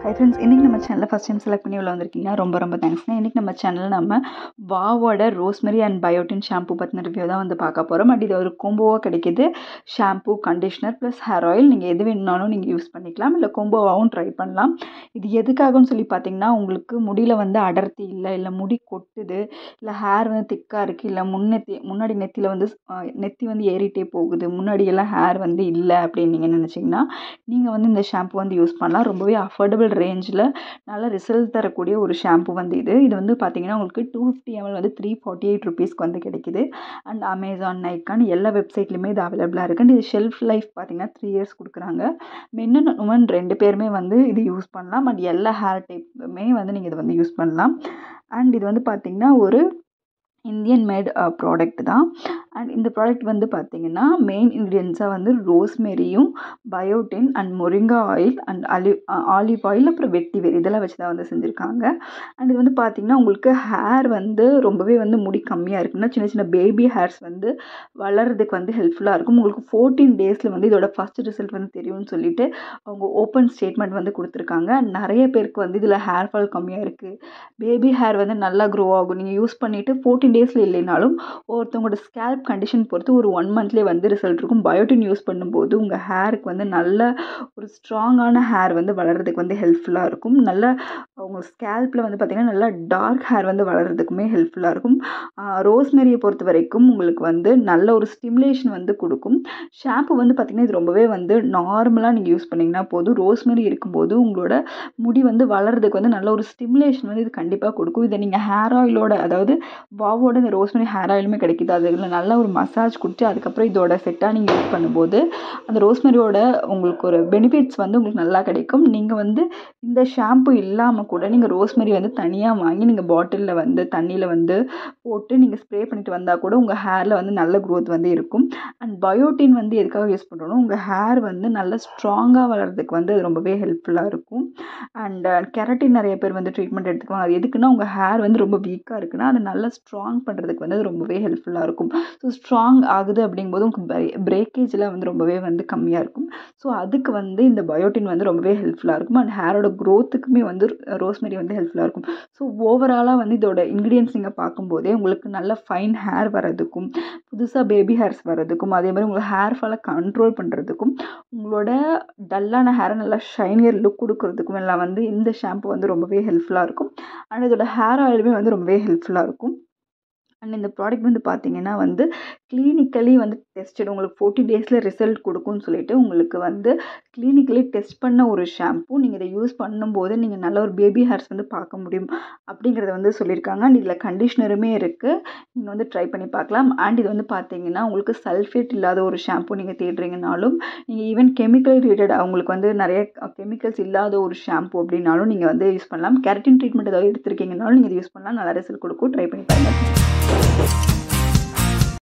hi friends இன்றைக்கி நம்ம சேனலில் ஃபஸ்ட் டைம் செலக்ட் பண்ணி உள்ள வந்திருக்கீங்க ரொம்ப ரொம்ப தேங்க்ஸ்ங்க இன்றைக்கி நம்ம சேனலில் நம்ம வாவோட ரோஸ்மெரி அண்ட் பயோட்டின் ஷாம்பு பற்றின ரிவ்யூ தான் வந்து பார்க்க போகிறோம் அண்ட் இது ஒரு கோம்போவாக கிடைக்கிது shampoo conditioner plus hair oil நீங்கள் எது வேணுனாலும் நீங்கள் யூஸ் பண்ணிக்கலாம் இல்லை கோம்போவாகவும் ட்ரை பண்ணலாம் இது எதுக்காகன்னு சொல்லி பார்த்தீங்கன்னா உங்களுக்கு முடியில் வந்து அடர்த்தி இல்லை இல்லை முடி கொட்டுது இல்லை ஹேர் வந்து திக்காக இருக்குது இல்லை முன்னெத்தி முன்னாடி நெத்தியில் வந்து அஹ், நெத்தி வந்து ஏறிட்டே போகுது முன்னாடி எல்லாம் ஹேர் வந்து இல்லை அப்படின்னு நீங்கள் நினச்சிங்கன்னா நீங்கள் வந்து இந்த ஷாம்பு வந்து யூஸ் பண்ணலாம் ரொம்பவே அஃபோர்டபுள் ரேஞ்சில் நல்ல ரிசல்ட் தரக்கூடிய ஒரு ஷாம்பு வந்து இது இது வந்து பார்த்தீங்கன்னா உங்களுக்கு டூ ஃபிஃப்டி எம்எல் வந்து த்ரீ ஃபார்ட்டி எயிட் ருபீஸ்க்கு வந்து கிடைக்குது அண்ட் அமேசான் நைக்கான் எல்லா வெப்சைட்லையுமே இது அவைலபிளாக இருக்குது அண்ட் இது ஷெல்ஃப் லைஃப் பார்த்தீங்கன்னா த்ரீ இயர்ஸ் கொடுக்குறாங்க மென் அண்ட் உமன் ரெண்டு பேருமே வந்து இது யூஸ் பண்ணலாம் அண்ட் எல்லா ஹேர் டைப்புமே வந்து நீங்கள் இதை வந்து யூஸ் பண்ணலாம் அண்ட் இது வந்து பார்த்தீங்கன்னா ஒரு இந்தியன் மேட் ப்ராடக்ட் தான் அண்ட் இந்த ப்ராடக்ட் வந்து பார்த்தீங்கன்னா மெயின் இன்க்ரீடியன்ஸாக வந்து ரோஸ்மெரியும் biotin and moringa oil and olive olive oil அப்புறம் வெட்டி வேர் இதெல்லாம் வச்சு தான் வந்து செஞ்சுருக்காங்க அண்ட் இது வந்து பார்த்தீங்கன்னா உங்களுக்கு ஹேர் வந்து ரொம்பவே வந்து முடி கம்மியாக இருக்குன்னா சின்ன சின்ன பேபி ஹேர்ஸ் வந்து வளர்றதுக்கு வந்து ஹெல்ப்ஃபுல்லாக இருக்கும் உங்களுக்கு ஃபோர்டீன் டேஸில் வந்து இதோட ஃபஸ்ட் ரிசல்ட் வந்து தெரியும்னு சொல்லிட்டு அவங்க ஓப்பன் ஸ்டேட்மெண்ட் வந்து கொடுத்துருக்காங்க நிறைய பேருக்கு வந்து இதில் ஹேர் ஃபால் கம்மியாக இருக்குது பேபி ஹேர் வந்து நல்லா க்ரோ ஆகும் நீங்கள் யூஸ் பண்ணிவிட்டு ஃபோர்டீன் டேஸில் இல்லைனாலும் ஒருத்தவங்களோட ஸ்கேல்ப் கண்டிஷன் பொறுத்து ஒரு ஒன் மந்த்லேயே வந்து ரிசல்ட் இருக்கும் பயோட்டின் யூஸ் பண்ணும்போது உங்கள் ஹேருக்கு வந்து நல்ல ஒரு ஸ்ட்ராங்கான ஹேர் வந்து வளர்கிறதுக்கு வந்து ஹெல்ப்ஃபுல்லாக இருக்கும் நல்ல உங்க ஸ்கேல்ப்பில் வந்து பார்த்திங்கன்னா நல்லா டார்க் ஹேர் வந்து வளர்கிறதுக்குமே ஹெல்ப்ஃபுல்லாக இருக்கும் ரோஸ்மெரியை பொறுத்த வரைக்கும் உங்களுக்கு வந்து நல்ல ஒரு ஸ்டிமுலேஷன் வந்து கொடுக்கும் ஷாம்பு வந்து பார்த்திங்கன்னா இது ரொம்பவே வந்து நார்மலாக நீங்கள் யூஸ் பண்ணிங்கன்னா போதும் ரோஸ்மெரி இருக்கும்போது உங்களோட முடி வந்து வளர்கிறதுக்கு வந்து நல்ல ஒரு ஸ்டிமுலேஷன் வந்து இது கண்டிப்பாக கொடுக்கும் இதை நீங்கள் ஹேர் ஆயிலோட அதாவது வாவோட இந்த ரோஸ்மெரி ஹேர் ஆயிலுமே கிடைக்குது அதில் நல்ல ஒரு மசாஜ் கொடுத்து அதுக்கப்புறம் இதோட செட்டாக நீங்கள் யூஸ் பண்ணும்போது அந்த ரோஸ்மெரியோட உங்களுக்கு ஒரு பெனிஃபிட்ஸ் வந்து உங்களுக்கு நல்லா கிடைக்கும் நீங்கள் வந்து இந்த ஷாம்பு இல்லாமல் கூட நீங்கள் ரோஸ்மெரி வந்து தனியாக வாங்கி நீங்கள் பாட்டிலில் வந்து தண்ணியில் வந்து போட்டு நீங்கள் ஸ்ப்ரே பண்ணிட்டு வந்தால் கூட உங்கள் ஹேரில் வந்து நல்ல க்ரோத் வந்து இருக்கும் அண்ட் பயோட்டின் வந்து எதுக்காக யூஸ் பண்ணுறோன்னா உங்கள் ஹேர் வந்து நல்ல ஸ்ட்ராங்காக வளர்கிறதுக்கு வந்து அது ரொம்பவே ஹெல்ப்ஃபுல்லாக இருக்கும் அண்ட் கெரட்டின் நிறைய பேர் வந்து ட்ரீட்மெண்ட் எடுத்துக்குவாங்க அது எதுக்குன்னா உங்கள் ஹேர் வந்து ரொம்ப வீக்காக இருக்குன்னா அதை நல்லா ஸ்ட்ராங் பண்ணுறதுக்கு வந்து அது ரொம்பவே ஹெல்ப்ஃபுல்லாக இருக்கும் ஸோ ஸ்ட்ராங் ஆகுது அப்படிங்கும்போது உங்களுக்கு பிரேக்கேஜில் வந்து ரொம்பவே வந்து கம்மியாக இருக்கும் ஸோ அதுக்கு வந்து இந்த பயோட்டின் வந்து ரொம்பவே ஹெல்ப்ஃபுல்லாக இருக்கும் அண்ட் ஹேரோட க்ரோத்துக்குமே வந்து ரோஸ்மெரி வந்து ஹெல்ப்ஃபுல்லாக இருக்கும் ஸோ ஓவராலாக வந்து இதோட இன்க்ரீடியன்ஸ் நீங்கள் பார்க்கும்போதே உங்களுக்கு நல்ல ஃபைன் ஹேர் வர்றதுக்கும் புதுசாக பேபி ஹேர்ஸ் வர்றதுக்கும் அதே மாதிரி உங்கள் ஹேர் ஃபாலை கண்ட்ரோல் பண்ணுறதுக்கும் உங்களோட டல்லான ஹேரை நல்லா ஷைனியர் லுக் கொடுக்கறதுக்கும் எல்லாம் வந்து இந்த ஷாம்பு வந்து ரொம்பவே ஹெல்ப்ஃபுல்லாக இருக்கும் அண்ட் இதோட ஹேர் ஆயிலுமே வந்து ரொம்பவே ஹெல்ப்ஃபுல்லாக இருக்கும் அண்ட் இந்த ப்ராடக்ட் வந்து பார்த்தீங்கன்னா வந்து கிளினிக்கலி வந்து டெஸ்டட் உங்களுக்கு ஃபோர்ட்டி டேஸில் ரிசல்ட் கொடுக்கும்னு சொல்லிட்டு உங்களுக்கு வந்து கிளினிக்கலி டெஸ்ட் பண்ண ஒரு ஷாம்பு நீங்கள் இதை யூஸ் பண்ணும்போது நீங்கள் நல்ல ஒரு பேபி ஹேர்ஸ் வந்து பார்க்க முடியும் அப்படிங்கிறத வந்து சொல்லியிருக்காங்க அண்ட் இதில் கண்டிஷ்னருமே இருக்குது நீங்கள் வந்து ட்ரை பண்ணி பார்க்கலாம் அண்ட் இது வந்து பார்த்தீங்கன்னா உங்களுக்கு சல்ஃபேட் இல்லாத ஒரு ஷாம்பு நீங்கள் தேடுறீங்கனாலும் நீங்கள் ஈவன் கெமிக்கல் ரிலேட்டட் அவங்களுக்கு வந்து நிறைய கெமிக்கல்ஸ் இல்லாத ஒரு ஷாம்பு அப்படின்னாலும் நீங்கள் வந்து யூஸ் பண்ணலாம் கெரட்டின் ட்ரீட்மெண்ட் ஏதாவது எடுத்திருக்கீங்கனாலும் நீங்கள் இது யூஸ் பண்ணலாம் நல்லா ரிசல்ட் கொடுக்கும் ட்ரை பண்ணி பாருங்கள்